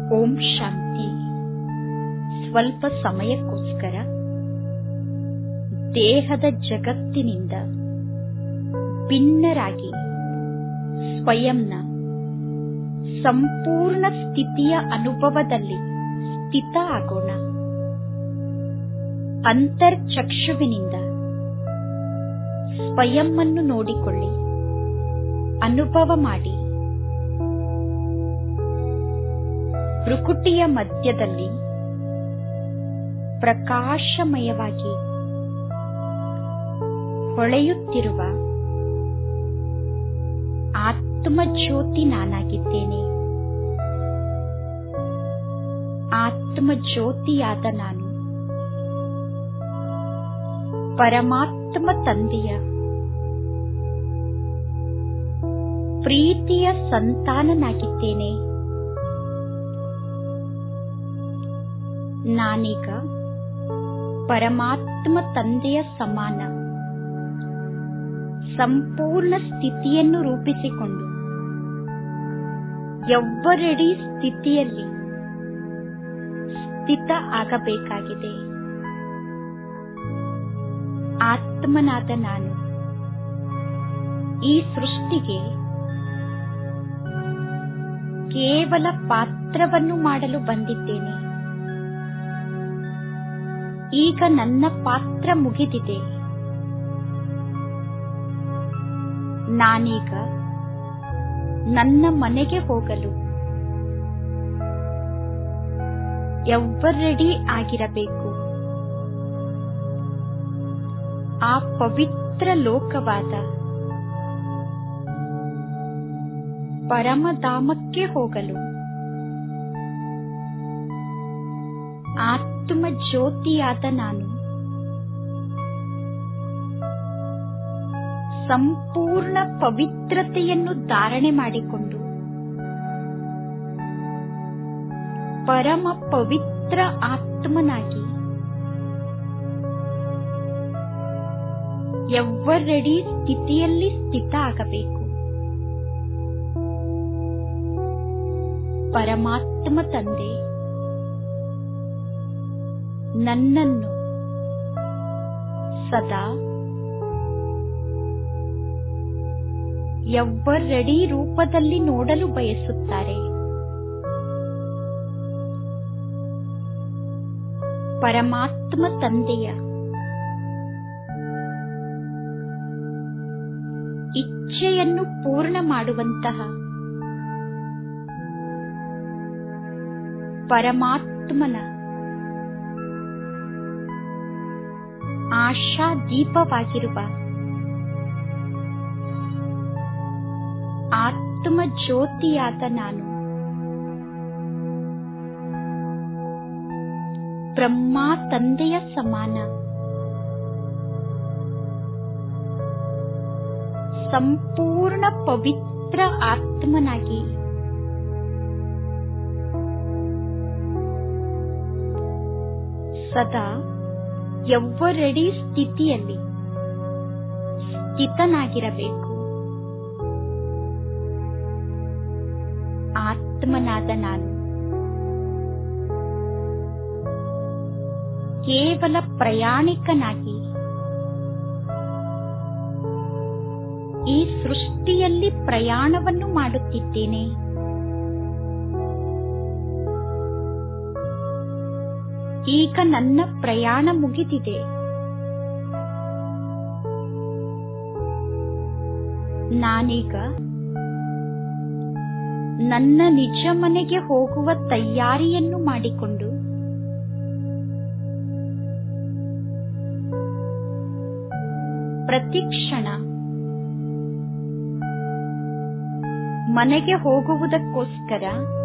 ಓಂ ಶಾಂತಿ ಸ್ವಲ್ಪ ಸಮಯಕ್ಕೋಸ್ಕರ ದೇಹದ ಜಗತ್ತಿನಿಂದ ಭಿನ್ನರಾಗಿ ಸ್ವಯಂನ ಸಂಪೂರ್ಣ ಸ್ಥಿತಿಯ ಅನುಭವದಲ್ಲಿ ಸ್ಥಿತ ಆಗೋಣ ಅಂತರ್ಚಕ್ಷುವಿನಿಂದ ಸ್ವಯಂವನ್ನು ನೋಡಿಕೊಳ್ಳಿ ಅನುಭವ ಮಾಡಿ ಭ್ರುಕುಟಿಯ ಮಧ್ಯದಲ್ಲಿ ಪ್ರಕಾಶಮಯವಾಗಿ ಹೊಳೆಯುತ್ತಿರುವ ಆತ್ಮಜ್ಯೋತಿ ನಾನಾಗಿದ್ದೇನೆ ಆತ್ಮಜ್ಯೋತಿಯಾದ ನಾನು ಪರಮಾತ್ಮ ತಂದೆಯ ಪ್ರೀತಿಯ ಸಂತಾನನಾಗಿದ್ದೇನೆ ನಾನೀಗ ಪರಮಾತ್ಮ ತಂದೆಯ ಸಮಾನ ಸಂಪೂರ್ಣ ಸ್ಥಿತಿಯನ್ನು ರೂಪಿಸಿಕೊಂಡು ಎವ್ವರೆಡಿ ಸ್ಥಿತಿಯಲ್ಲಿ ಸ್ಥಿತ ಆಗಬೇಕಾಗಿದೆ ಆತ್ಮನಾದ ನಾನು ಈ ಸೃಷ್ಟಿಗೆ ಕೇವಲ ಪಾತ್ರವನ್ನು ಮಾಡಲು ಬಂದಿದ್ದೇನೆ ಈಗ ನನ್ನ ಪಾತ್ರ ಮುಗಿದಿದೆ ನಾನೀಗ ನನ್ನ ಮನೆಗೆ ಹೋಗಲು ಎವ್ವರೆಡಿ ಆಗಿರಬೇಕು ಆ ಪವಿತ್ರ ಲೋಕವಾದ ಪರಮಧಾಮಕ್ಕೆ ಹೋಗಲು ಆತ್ಮ ಜ್ಯೋತಿಯಾದ ನಾನು ಸಂಪೂರ್ಣ ಪವಿತ್ರತೆಯನ್ನು ಧಾರಣೆ ಮಾಡಿಕೊಂಡು ಪರಮ ಪವಿತ್ರ ಆತ್ಮನಾಗಿ ಎವ್ವರೆಡಿ ಸ್ಥಿತಿಯಲ್ಲಿ ಸ್ಥಿತ ಆಗಬೇಕು ಪರಮಾತ್ಮ ತಂದೆ ನನ್ನನ್ನು ಸದಾ ಎವ್ವರೆಡಿ ರೂಪದಲ್ಲಿ ನೋಡಲು ಬಯಸುತ್ತಾರೆ ಪರಮಾತ್ಮ ತಂದೆಯ ಇಚ್ಛೆಯನ್ನು ಪೂರ್ಣ ಮಾಡುವಂತಹ ಪರಮಾತ್ಮನ ಆಶಾ ದೀಪವಾಗಿರುವ ಆತ್ಮ ಜ್ಯೋತಿಯಾದ ನಾನು ಬ್ರಹ್ಮ ತಂದೆಯ ಸಮಾನ ಸಂಪೂರ್ಣ ಪವಿತ್ರ ಆತ್ಮನಾಗಿ ಸದಾ ಎವ್ವರೆಡಿ ಸ್ಥಿತಿಯಲ್ಲಿ ಸ್ಥಿತನಾಗಿರಬೇಕು ಆತ್ಮನಾದ ನಾನು ಕೇವಲ ಪ್ರಯಾಣಿಕನಾಗಿ ಈ ಸೃಷ್ಟಿಯಲ್ಲಿ ಪ್ರಯಾಣವನ್ನು ಮಾಡುತ್ತಿದ್ದೇನೆ ಈಗ ನನ್ನ ಪ್ರಯಾಣ ಮುಗಿದಿದೆ ನಾನೀಗ ನನ್ನ ನಿಜ ಮನೆಗೆ ಹೋಗುವ ತಯಾರಿಯನ್ನು ಮಾಡಿಕೊಂಡು ಪ್ರತಿಕ್ಷಣ ಮನೆಗೆ ಹೋಗುವುದಕ್ಕೋಸ್ಕರ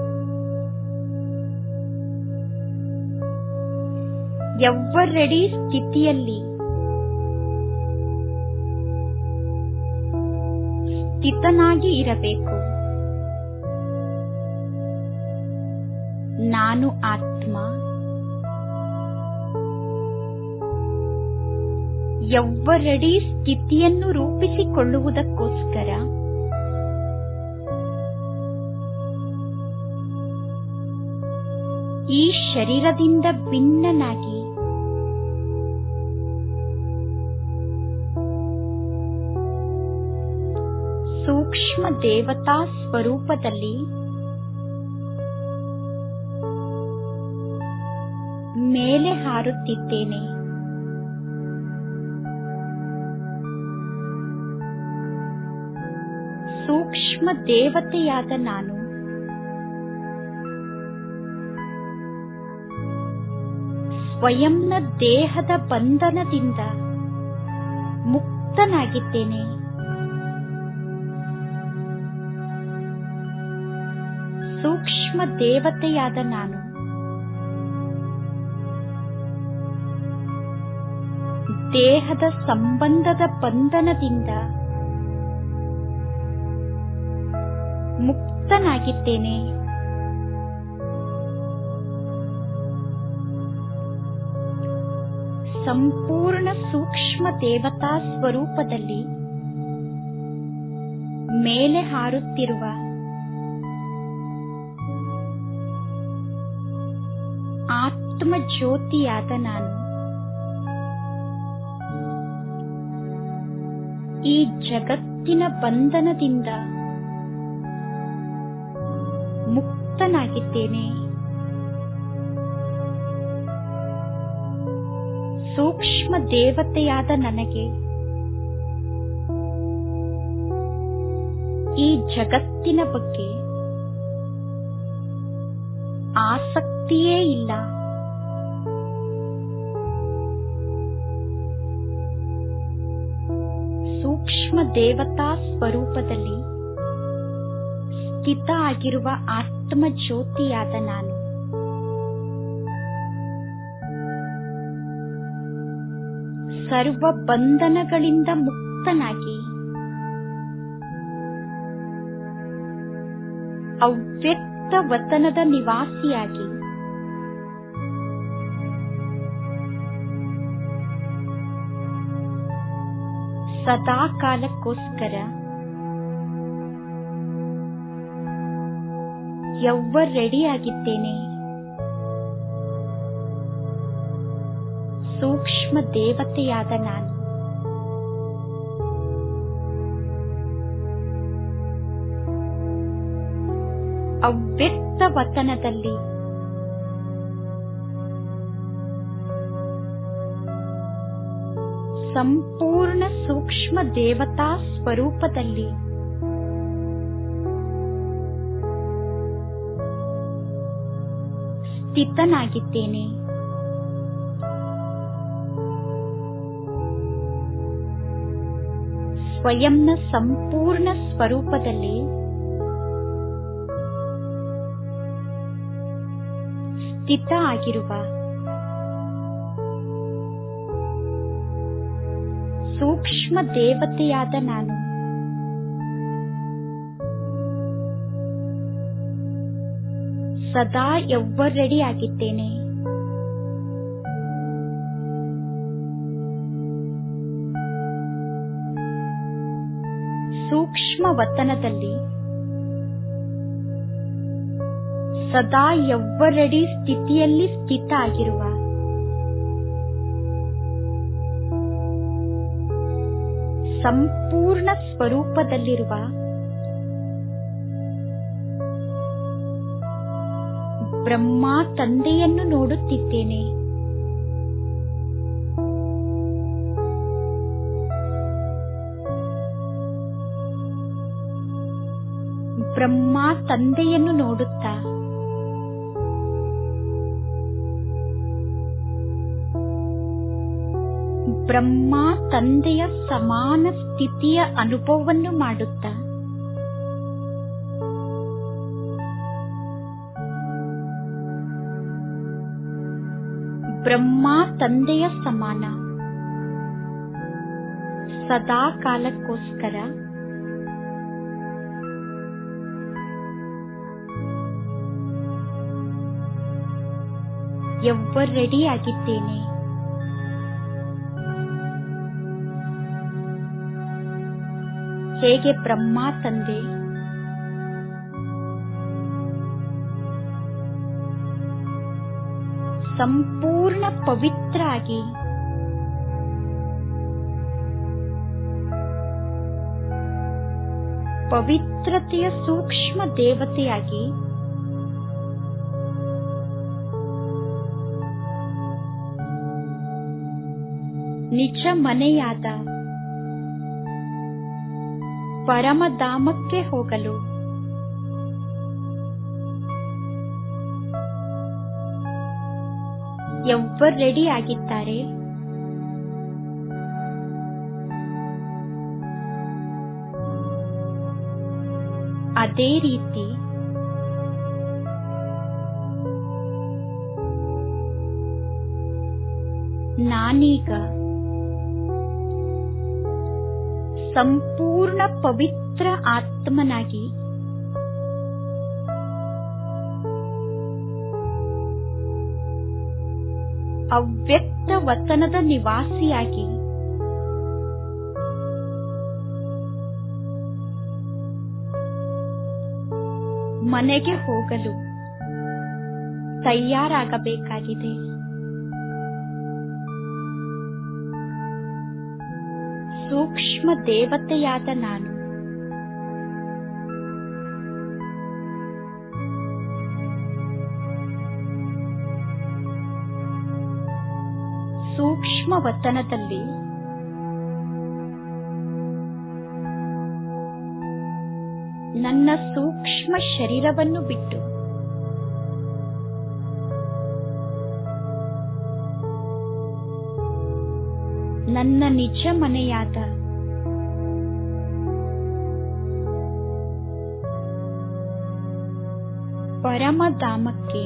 ಎವ್ವರೆಡಿ ಸ್ಥಿತಿಯಲ್ಲಿ ಸ್ಥಿತನಾಗಿ ಇರಬೇಕು ನಾನು ಆತ್ಮ ಎವ್ವರೆಡಿ ಸ್ಥಿತಿಯನ್ನು ರೂಪಿಸಿಕೊಳ್ಳುವುದಕ್ಕೋಸ್ಕರ ಈ ಶರೀರದಿಂದ ಭಿನ್ನನಾಗಿ ಸೂಕ್ಷ್ಮ ದೇವತಾ ಸ್ವರೂಪದಲ್ಲಿ ಮೇಲೆ ಹಾರುತ್ತಿದ್ದೇನೆ ಸೂಕ್ಷ್ಮ ದೇವತೆಯಾದ ನಾನು ಸ್ವಯಂನ ದೇಹದ ಬಂಧನದಿಂದ ಮುಕ್ತನಾಗಿದ್ದೇನೆ ಸೂಕ್ಷ್ಮ ದೇವತೆಯಾದ ನಾನು ದೇಹದ ಸಂಬಂಧದ ಬಂಧನದಿಂದ ಮುಕ್ತನಾಗಿದ್ದೇನೆ ಸಂಪೂರ್ಣ ಸೂಕ್ಷ್ಮ ದೇವತಾ ಸ್ವರೂಪದಲ್ಲಿ ಮೇಲೆ ಹಾರುತ್ತಿರುವ ಆತ್ಮ ಜ್ಯೋತಿಯಾದ ನಾನು ಈ ಜಗತ್ತಿನ ಬಂಧನದಿಂದ ಮುಕ್ತನಾಗಿದ್ದೇನೆ ಸೂಕ್ಷ್ಮ ದೇವತೆಯಾದ ನನಗೆ ಈ ಜಗತ್ತಿನ ಬಗ್ಗೆ ಆಸಕ್ತಿಯೇ ಇಲ್ಲ ಸೂಕ್ಷ್ಮ ದೇವತಾ ಸ್ವರೂಪದಲ್ಲಿ ಸ್ಥಿತ ಆಗಿರುವ ಆತ್ಮ ಜ್ಯೋತಿಯಾದ ನಾನು ಸರ್ವ ಬಂಧನಗಳಿಂದ ಮುಕ್ತನಾಗಿ ಅವ್ಯಕ್ತ ವತನದ ನಿವಾಸಿಯಾಗಿ ಸದಾ ಕಾಲಕ್ಕೋಸ್ಕರ ಯವ್ವ ರೆಡಿಯಾಗಿದ್ದೇನೆ ಸೂಕ್ಷ್ಮ ದೇವತೆಯಾದ ನಾನು ಅವ್ಯಕ್ತ ವತನದಲ್ಲಿ ಸಂಪೂರ್ಣ ಸೂಕ್ಷ್ಮ ದೇವತಾ ಸ್ವರೂಪದಲ್ಲಿ ಸ್ಥಿತನಾಗಿದ್ದೇನೆ ಸ್ವಯಂನ ಸಂಪೂರ್ಣ ಸ್ವರೂಪದಲ್ಲಿ ಸ್ಥಿತ ಆಗಿರುವ ಸೂಕ್ಷ್ಮ ದೇವತೆಯಾದ ನಾನು ಸದಾ ರೆಡಿ ಆಗಿದ್ದೇನೆ ಸೂಕ್ಷ್ಮ ವತನದಲ್ಲಿ ಸದಾ ಯವ್ವರಡಿ ಸ್ಥಿತಿಯಲ್ಲಿ ಸ್ಥಿತ ಆಗಿರುವ ಸಂಪೂರ್ಣ ಸ್ವರೂಪದಲ್ಲಿರುವ ಬ್ರಹ್ಮ ತಂದೆಯನ್ನು ನೋಡುತ್ತಿದ್ದೇನೆ ಬ್ರಹ್ಮ ತಂದೆಯನ್ನು ನೋಡುತ್ತಾ ಬ್ರಹ್ಮ ತಂದೆಯ ಸಮಾನ ಸ್ಥಿತಿಯ ಅನುಭವವನ್ನು ಮಾಡುತ್ತಾ ಬ್ರಹ್ಮ ತಂದೆಯ ಸಮಾನ ಸದಾ ಕಾಲಕ್ಕೋಸ್ಕರ ಎವ್ವ ರೆಡಿ ಆಗಿದ್ದೇನೆ ಹೇಗೆ ಬ್ರಹ್ಮ ತಂದೆ ಸಂಪೂರ್ಣ ಪವಿತ್ರ ಆಗಿ ಪವಿತ್ರತೆಯ ಸೂಕ್ಷ್ಮ ದೇವತೆಯಾಗಿ ನಿಜ ಮನೆಯಾದ ಪರಮಧಾಮಕ್ಕೆ ಹೋಗಲು ಎವ್ವರ್ ರೆಡಿ ಆಗಿದ್ದಾರೆ ಅದೇ ರೀತಿ ನಾನೀಗ ಸಂಪೂರ್ಣ ಪವಿತ್ರ ಆತ್ಮನಾಗಿ ಅವ್ಯಕ್ತ ವತನದ ನಿವಾಸಿಯಾಗಿ ಮನೆಗೆ ಹೋಗಲು ತಯಾರಾಗಬೇಕಾಗಿದೆ ಸೂಕ್ಷ್ಮ ದೇವತೆಯಾದ ನಾನು ಸೂಕ್ಷ್ಮ ವತನದಲ್ಲಿ ನನ್ನ ಸೂಕ್ಷ್ಮ ಶರೀರವನ್ನು ಬಿಟ್ಟು ನನ್ನ ನಿಜ ಮನೆಯಾದ ಪರಮಧಾಮಕ್ಕೆ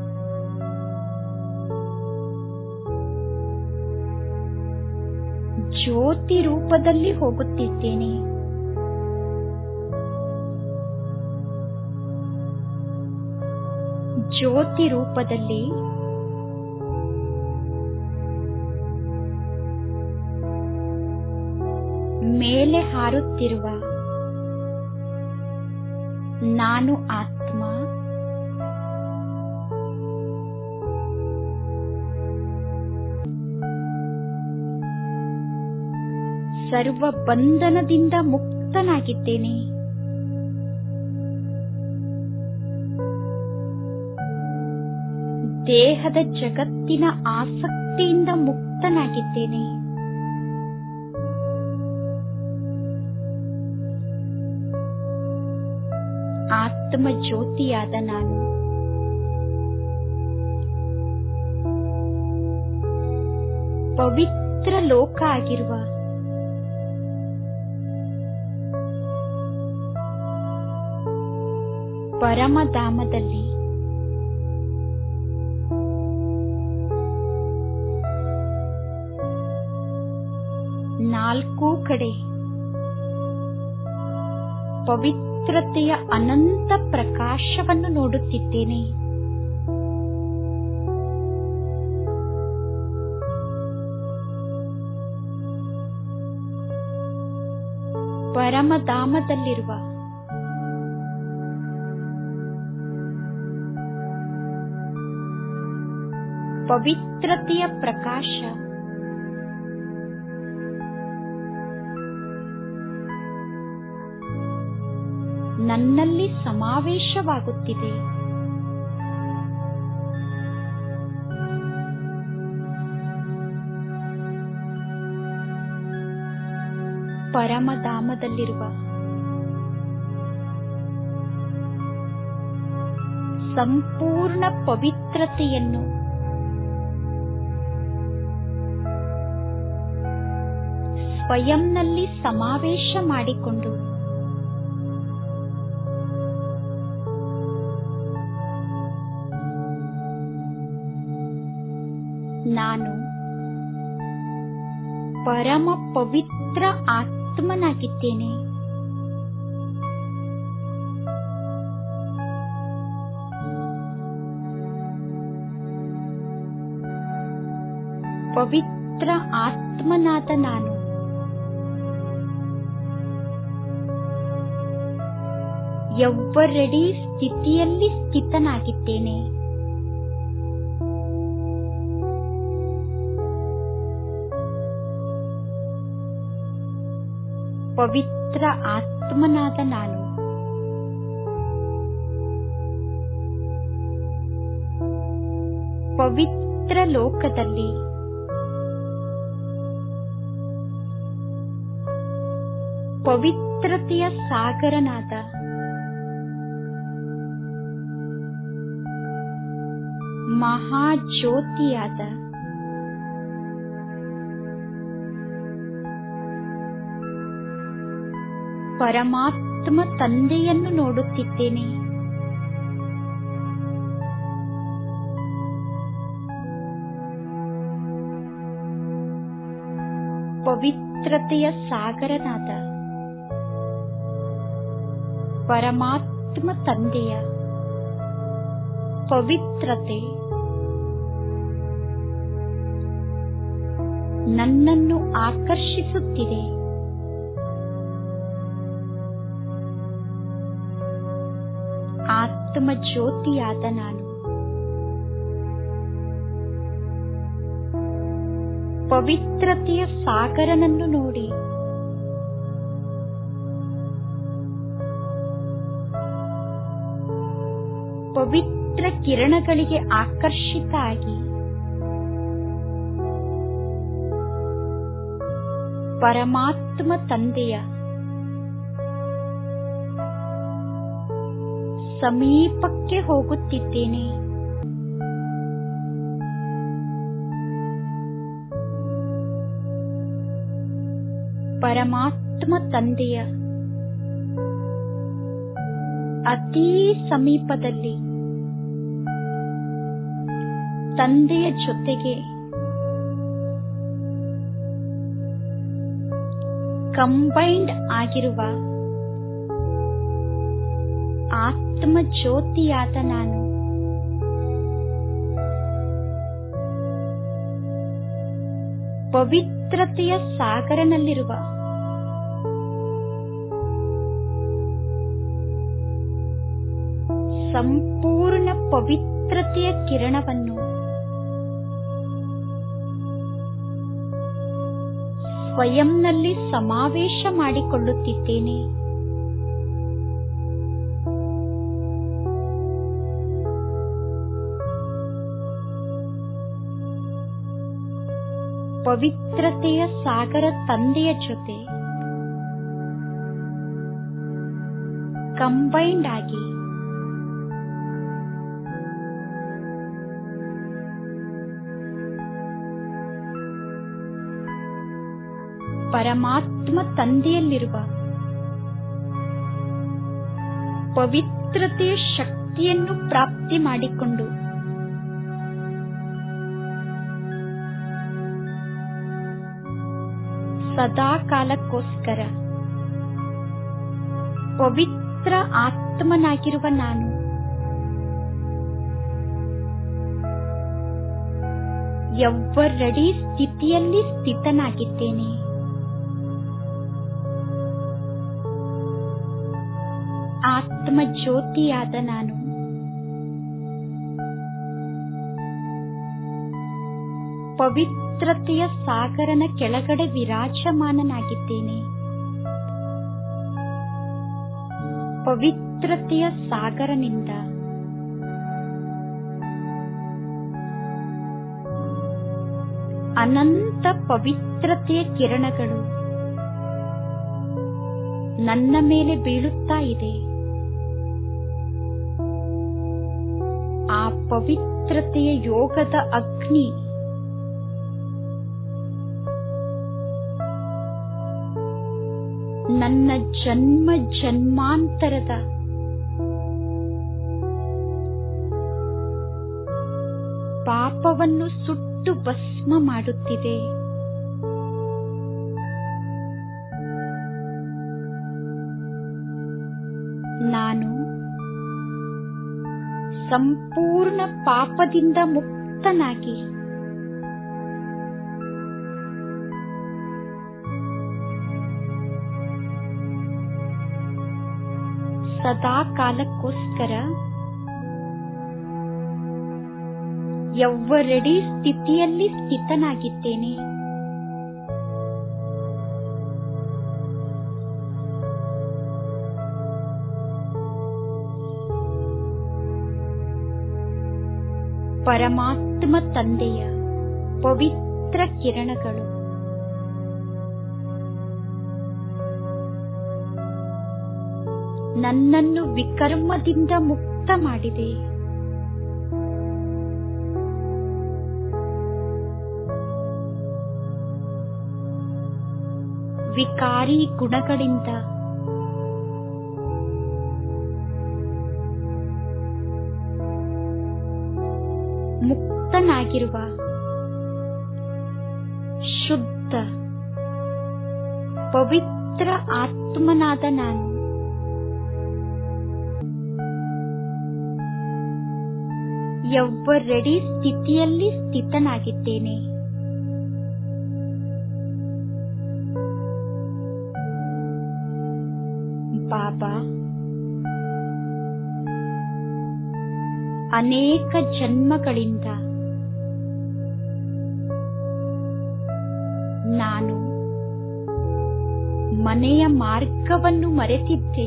ಜ್ಯೋತಿ ರೂಪದಲ್ಲಿ ಹೋಗುತ್ತಿದ್ದೇನೆ ಜ್ಯೋತಿ ರೂಪದಲ್ಲಿ ಮೇಲೆ ಹಾರುತ್ತಿರುವ ನಾನು ಆತ್ಮ ಸರ್ವ ಬಂಧನದಿಂದ ಮುಕ್ತನಾಗಿದ್ದೇನೆ ದೇಹದ ಜಗತ್ತಿನ ಆಸಕ್ತಿಯಿಂದ ಮುಕ್ತನಾಗಿದ್ದೇನೆ ಆತ್ಮ ಜ್ಯೋತಿಯಾದ ನಾನು ಪವಿತ್ರ ಲೋಕ ಆಗಿರುವ ಪರಮಧಾಮದಲ್ಲಿ ನಾಲ್ಕೂ ಕಡೆ ಪವಿತ್ರತೆಯ ಅನಂತ ಪ್ರಕಾಶವನ್ನು ನೋಡುತ್ತಿದ್ದೇನೆ ಪರಮಧಾಮದಲ್ಲಿರುವ ಪವಿತ್ರತೆಯ ಪ್ರಕಾಶ ನನ್ನಲ್ಲಿ ಸಮಾವೇಶವಾಗುತ್ತಿದೆ ಪರಮಧಾಮದಲ್ಲಿರುವ ಸಂಪೂರ್ಣ ಪವಿತ್ರತೆಯನ್ನು ಸ್ವಯಂನಲ್ಲಿ ಸಮಾವೇಶ ಮಾಡಿಕೊಂಡು ನಾನು ಪರಮ ಪವಿತ್ರ ಆತ್ಮನಾಗಿದ್ದೇನೆ ಪವಿತ್ರ ಆತ್ಮನಾದ ನಾನು ಎವ್ವರೆಡಿ ಸ್ಥಿತಿಯಲ್ಲಿ ಸ್ಥಿತನಾಗಿದ್ದೇನೆ ಪವಿತ್ರ ಆತ್ಮನಾದ ನಾನು ಪವಿತ್ರ ಲೋಕದಲ್ಲಿ ಪವಿತ್ರತೆಯ ಸಾಗರನಾದ ಮಹಾಜ್ಯೋತಿಯಾದ ಪರಮಾತ್ಮ ತಂದೆಯನ್ನು ನೋಡುತ್ತಿದ್ದೇನೆ ಪವಿತ್ರತೆಯ ಸಾಗರನಾದ ಪರಮಾತ್ಮ ತಂದೆಯ ಪವಿತ್ರತೆ ನನ್ನನ್ನು ಆಕರ್ಷಿಸುತ್ತಿದೆ ಆತ್ಮ ಜ್ಯೋತಿಯಾದ ನಾನು ಪವಿತ್ರತೆಯ ಸಾಗರನನ್ನು ನೋಡಿ ಪವಿತ್ರ ಕಿರಣಗಳಿಗೆ ಆಕರ್ಷಿತ ಆಗಿ ಪರಮಾತ್ಮ ತಂದೆಯ ಸಮೀಪಕ್ಕೆ ಹೋಗುತ್ತಿದ್ದೇನೆ ಪರಮಾತ್ಮ ತಂದೆಯ ಅತೀ ಸಮೀಪದಲ್ಲಿ ತಂದೆಯ ಜೊತೆಗೆ ಕಂಬೈಂಡ್ ಆಗಿರುವ ಆತ್ಮ ಜ್ಯೋತಿಯಾದ ನಾನು ಪವಿತ್ರತೆಯ ಸಾಗರನಲ್ಲಿರುವ ಸಂಪೂರ್ಣ ಪವಿತ್ರತೆಯ ಕಿರಣವನ್ನು ಸ್ವಯಂನಲ್ಲಿ ಸಮಾವೇಶ ಮಾಡಿಕೊಳ್ಳುತ್ತಿದ್ದೇನೆ ಪವಿತ್ರತೆಯ ಸಾಗರ ತಂದೆಯ ಜೊತೆ ಕಂಬೈಂಡ್ ಆಗಿ ಪರಮಾತ್ಮ ತಂದೆಯಲ್ಲಿರುವ ಪವಿತ್ರತೆಯ ಶಕ್ತಿಯನ್ನು ಪ್ರಾಪ್ತಿ ಮಾಡಿಕೊಂಡು ಸದಾ ಕಾಲಕ್ಕೋಸ್ಕರ ಪವಿತ್ರ ಆತ್ಮನಾಗಿರುವ ನಾನು ಯವ್ವರಡಿ ಸ್ಥಿತಿಯಲ್ಲಿ ಸ್ಥಿತನಾಗಿದ್ದೇನೆ ಆತ್ಮ ಜ್ಯೋತಿಯಾದ ನಾನು ಪವಿತ್ರತೆಯ ಸಾಗರನ ಕೆಳಗಡೆ ವಿರಾಜಮಾನನಾಗಿದ್ದೇನೆ ಪವಿತ್ರತೆಯ ಸಾಗರನಿಂದ ಅನಂತ ಪವಿತ್ರತೆಯ ಕಿರಣಗಳು ನನ್ನ ಮೇಲೆ ಬೀಳುತ್ತಾ ಇದೆ ಆ ಪವಿತ್ರತೆಯ ಯೋಗದ ಅಗ್ನಿ ನನ್ನ ಜನ್ಮ ಜನ್ಮಾಂತರದ ಪಾಪವನ್ನು ಸುಟ್ಟು ಭಸ್ಮ ಮಾಡುತ್ತಿದೆ ನಾನು ಸಂಪೂರ್ಣ ಪಾಪದಿಂದ ಮುಕ್ತನಾಗಿ ಸದಾ ಕಾಲಕ್ಕೋಸ್ಕರ ಯವ್ವರಡಿ ಸ್ಥಿತಿಯಲ್ಲಿ ಸ್ಥಿತನಾಗಿದ್ದೇನೆ ಪರಮಾತ್ಮ ತಂದೆಯ ಪವಿತ್ರ ಕಿರಣಗಳು ನನ್ನನ್ನು ವಿಕರ್ಮದಿಂದ ಮುಕ್ತ ಮಾಡಿದೆ ವಿಕಾರಿ ಗುಣಗಳಿಂದ ಮುಕ್ತನಾಗಿರುವ ಶುದ್ಧ ಪವಿತ್ರ ಆತ್ಮನಾದ ನಾನು ಎವ್ವರೆಡಿ ಸ್ಥಿತಿಯಲ್ಲಿ ಸ್ಥಿತನಾಗಿದ್ದೇನೆ ಬಾಬಾ ಅನೇಕ ಜನ್ಮಗಳಿಂದ ನಾನು ಮನೆಯ ಮಾರ್ಗವನ್ನು ಮರೆತಿದ್ದೆ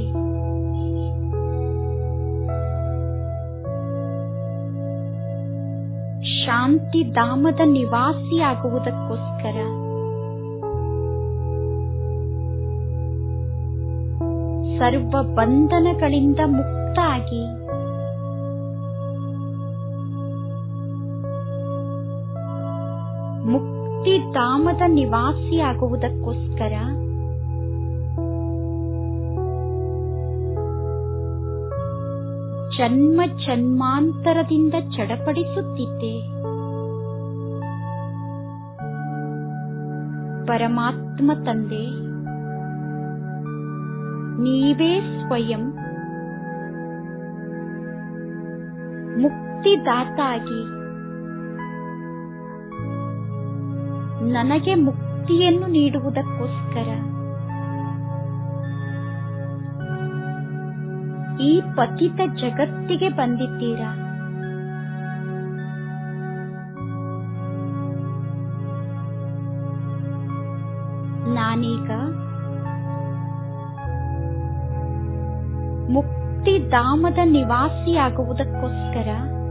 ಶಾಂತಿಧಾಮದ ನಿವಾಸಿಯಾಗುವುದಕ್ಕೋಸ್ಕರ ಸರ್ವ ಬಂಧನಗಳಿಂದ ಮುಕ್ತ ಆಗಿ ಮುಕ್ತಿಧಾಮದ ನಿವಾಸಿಯಾಗುವುದಕ್ಕೋಸ್ಕರ ಜನ್ಮ ಜನ್ಮಾಂತರದಿಂದ ಚಡಪಡಿಸುತ್ತಿದ್ದೆ ಪರಮಾತ್ಮ ತಂದೆ ನೀವೇ ಸ್ವಯಂ ಮುಕ್ತಿದಾತಾಗಿ ನನಗೆ ಮುಕ್ತಿಯನ್ನು ನೀಡುವುದಕ್ಕೋಸ್ಕರ ಈ ಪತಿತ ಜಗತ್ತಿಗೆ ಬಂದಿದ್ದೀರಾ ನಾನೀಗ ಮುಕ್ತಿಧಾಮದ ನಿವಾಸಿಯಾಗುವುದಕ್ಕೋಸ್ಕರ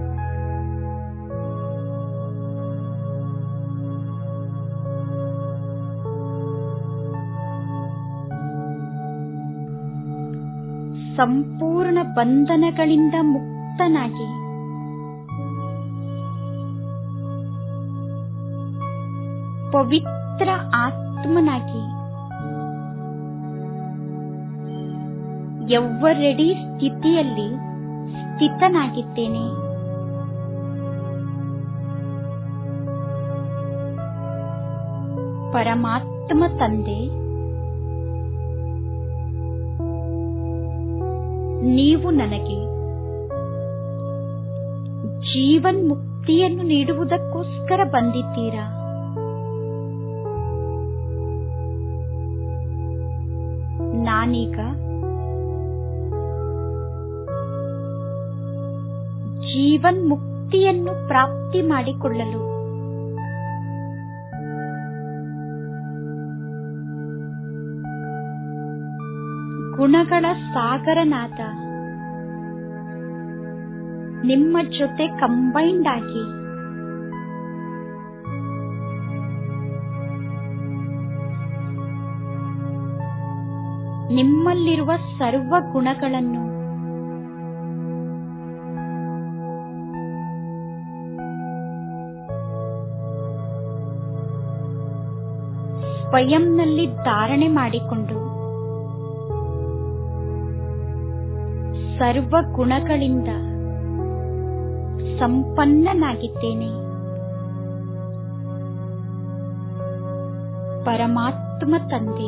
ಸಂಪೂರ್ಣ ಬಂಧನಗಳಿಂದ ಮುಕ್ತನಾಗಿ ಪವಿತ್ರ ಆತ್ಮನಾಗಿ ಎವ್ವರೆಡಿ ಸ್ಥಿತಿಯಲ್ಲಿ ಸ್ಥಿತನಾಗಿದ್ದೇನೆ ಪರಮಾತ್ಮ ತಂದೆ ನೀವು ನನಗೆ ಜೀವನ್ ಮುಕ್ತಿಯನ್ನು ನೀಡುವುದಕ್ಕೋಸ್ಕರ ಬಂದಿದ್ದೀರಾ ನಾನೀಗ ಜೀವನ್ ಮುಕ್ತಿಯನ್ನು ಪ್ರಾಪ್ತಿ ಮಾಡಿಕೊಳ್ಳಲು ಗುಣಗಳ ಸಾಗರನಾದ ನಿಮ್ಮ ಜೊತೆ ಕಂಬೈಂಡ್ ಆಗಿ ನಿಮ್ಮಲ್ಲಿರುವ ಸರ್ವ ಗುಣಗಳನ್ನು ಸ್ವಯಂನಲ್ಲಿ ಧಾರಣೆ ಮಾಡಿಕೊಂಡು ಸರ್ವ ಗುಣಗಳಿಂದ ಸಂಪನ್ನನಾಗಿದ್ದೇನೆ ಪರಮಾತ್ಮ ತಂದೆ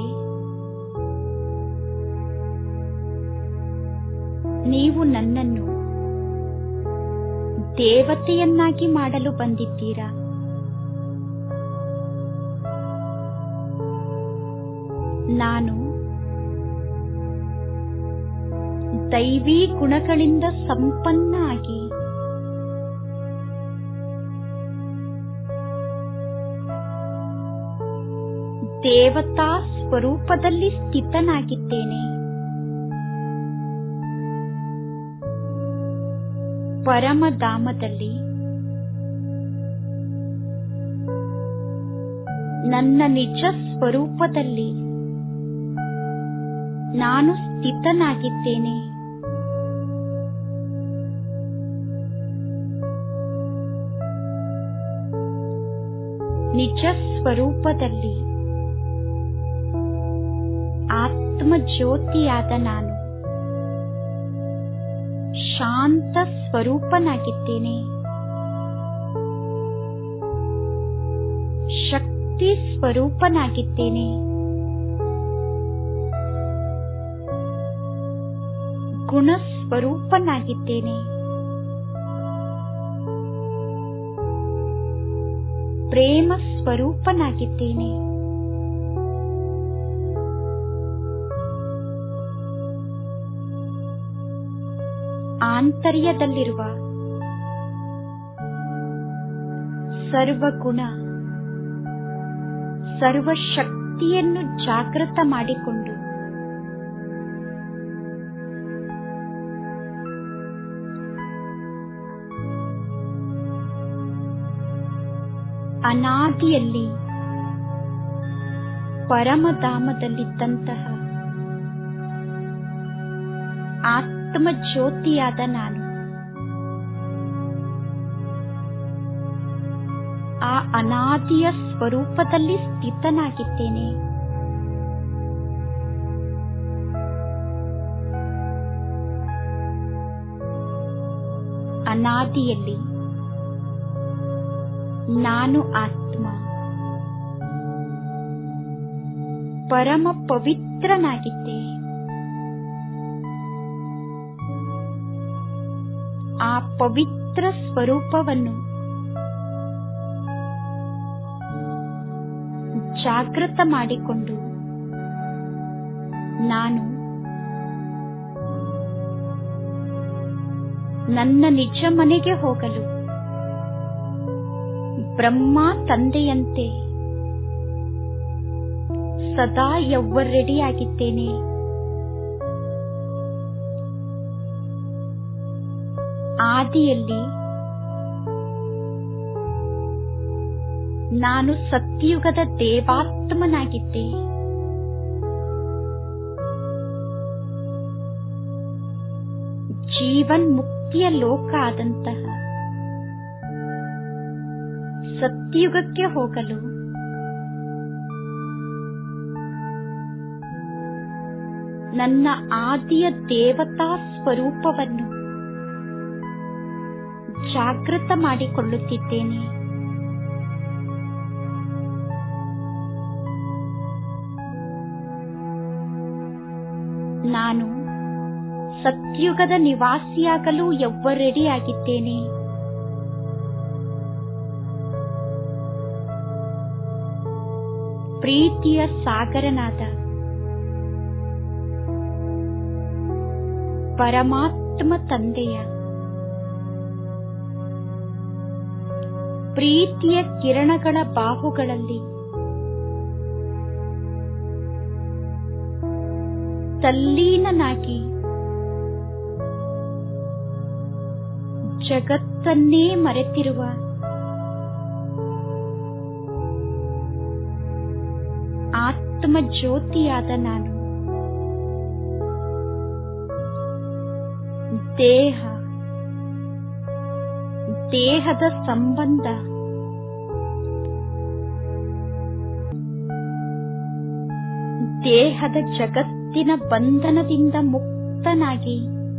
ನೀವು ನನ್ನನ್ನು ದೇವತೆಯನ್ನಾಗಿ ಮಾಡಲು ಬಂದಿದ್ದೀರಾ ನಾನು ದೈವಿ ಗುಣಗಳಿಂದ ಸಂಪನ್ನ ಆಗಿ ದೇವತಾ ಸ್ವರೂಪದಲ್ಲಿ ಸ್ಥಿತನಾಗಿದ್ದೇನೆ ಪರಮಧಾಮದಲ್ಲಿ ನನ್ನ ನಿಜ ಸ್ವರೂಪದಲ್ಲಿ ನಾನು ಸ್ಥಿತನಾಗಿದ್ದೇನೆ ನಿಜ ಸ್ವರೂಪದಲ್ಲಿ ಆತ್ಮ ಜ್ಯೋತಿಯಾದ ನಾನು ಶಾಂತ ಸ್ವರೂಪನಾಗಿದ್ದೇನೆ ಶಕ್ತಿ ಸ್ವರೂಪನಾಗಿದ್ದೇನೆ ಗುಣ ಸ್ವರೂಪನಾಗಿದ್ದೇನೆ ಪ್ರೇಮ ಸ್ವರೂಪನಾಗಿದ್ದೇನೆ ಆಂತರ್ಯದಲ್ಲಿರುವ ಸರ್ವಗುಣ ಸರ್ವಶಕ್ತಿಯನ್ನು ಜಾಗೃತ ಮಾಡಿಕೊಂಡು ಅನಾದಿಯಲ್ಲಿ ಪರಮಧಾಮದಲ್ಲಿದ್ದಂತಹ ಆತ್ಮ ಜ್ಯೋತಿಯಾದ ನಾನು ಆ ಅನಾದಿಯ ಸ್ವರೂಪದಲ್ಲಿ ಸ್ಥಿತನಾಗಿದ್ದೇನೆ ಅನಾದಿಯಲ್ಲಿ ನಾನು ಆತ್ಮ ಪರಮ ಪವಿತ್ರನಾಗಿದ್ದೆ ಆ ಪವಿತ್ರ ಸ್ವರೂಪವನ್ನು ಜಾಗೃತ ಮಾಡಿಕೊಂಡು ನಾನು ನನ್ನ ನಿಜ ಮನೆಗೆ ಹೋಗಲು ಬ್ರಹ್ಮ ತಂದೆಯಂತೆ ಸದಾ ಯವ್ವರ್ ರೆಡಿಯಾಗಿದ್ದೇನೆ ಆದಿಯಲ್ಲಿ ನಾನು ಸತ್ಯುಗದ ದೇವಾತ್ಮನಾಗಿದ್ದೆ ಜೀವನ್ ಮುಕ್ತಿಯ ಲೋಕ ಆದಂತಹ ಸತ್ಯುಗಕ್ಕೆ ಹೋಗಲು ನನ್ನ ಆದಿಯ ದೇವತಾ ಸ್ವರೂಪವನ್ನು ಜಾಗೃತ ಮಾಡಿಕೊಳ್ಳುತ್ತಿದ್ದೇನೆ ನಾನು ಸತ್ಯುಗದ ನಿವಾಸಿಯಾಗಲು ಯವ್ವ ರೆಡಿಯಾಗಿದ್ದೇನೆ ಪ್ರೀತಿಯ ಸಾಗರನಾದ ಪರಮಾತ್ಮ ತಂದೆಯ ಪ್ರೀತಿಯ ಕಿರಣಗಳ ಬಾಹುಗಳಲ್ಲಿ ತಲ್ಲೀನನಾಗಿ ಜಗತ್ತನ್ನೇ ಮರೆತಿರುವ ಆತ್ಮ ಜ್ಯೋತಿಯಾದ ನಾನು ದೇಹ ದೇಹದ ಸಂಬಂಧ ದೇಹದ ಜಗತ್ತಿನ ಬಂಧನದಿಂದ ಮುಕ್ತನಾಗಿ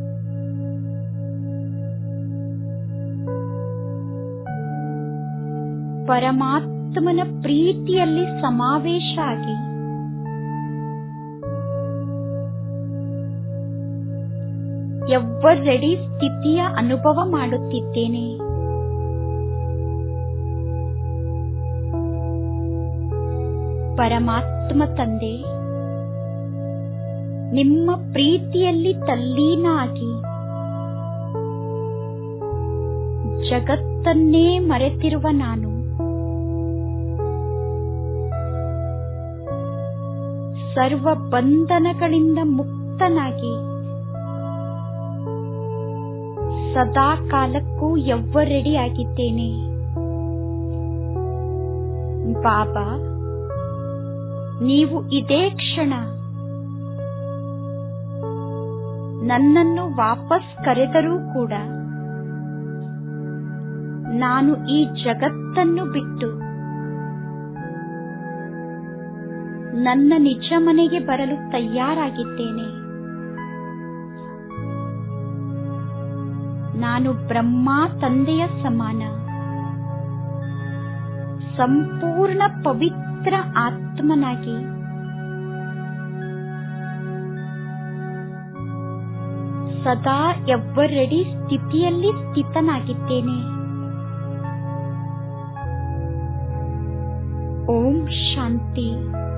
ಪರಮಾತ್ಮನ ಪ್ರೀತಿಯಲ್ಲಿ ಸಮಾವೇಶ ಆಗಿ ಎವ್ವರೆಡಿ ಸ್ಥಿತಿಯ ಅನುಭವ ಮಾಡುತ್ತಿದ್ದೇನೆ ಪರಮಾತ್ಮ ತಂದೆ ನಿಮ್ಮ ಪ್ರೀತಿಯಲ್ಲಿ ತಲ್ಲೀನ ಆಗಿ ಜಗತ್ತನ್ನೇ ಮರೆತಿರುವ ನಾನು ಸರ್ವ ಬಂಧನಗಳಿಂದ ಮುಕ್ತನಾಗಿ ಸದಾ ಕಾಲಕ್ಕೂ ಯವ್ವ ರೆಡಿಯಾಗಿದ್ದೇನೆ ಬಾಬಾ ನೀವು ಇದೇ ಕ್ಷಣ ನನ್ನನ್ನು ವಾಪಸ್ ಕರೆದರೂ ಕೂಡ ನಾನು ಈ ಜಗತ್ತನ್ನು ಬಿಟ್ಟು ನನ್ನ ನಿಜ ಮನೆಗೆ ಬರಲು ತಯಾರಾಗಿದ್ದೇನೆ ನಾನು ಬ್ರಹ್ಮ ತಂದೆಯ ಸಮಾನ ಸಂಪೂರ್ಣ ಪವಿತ್ರ ಆತ್ಮನಾಗಿ ಸದಾ ಎವ್ವರೆಡಿ ಸ್ಥಿತಿಯಲ್ಲಿ ಸ್ಥಿತನಾಗಿದ್ದೇನೆ ಓಂ ಶಾಂತಿ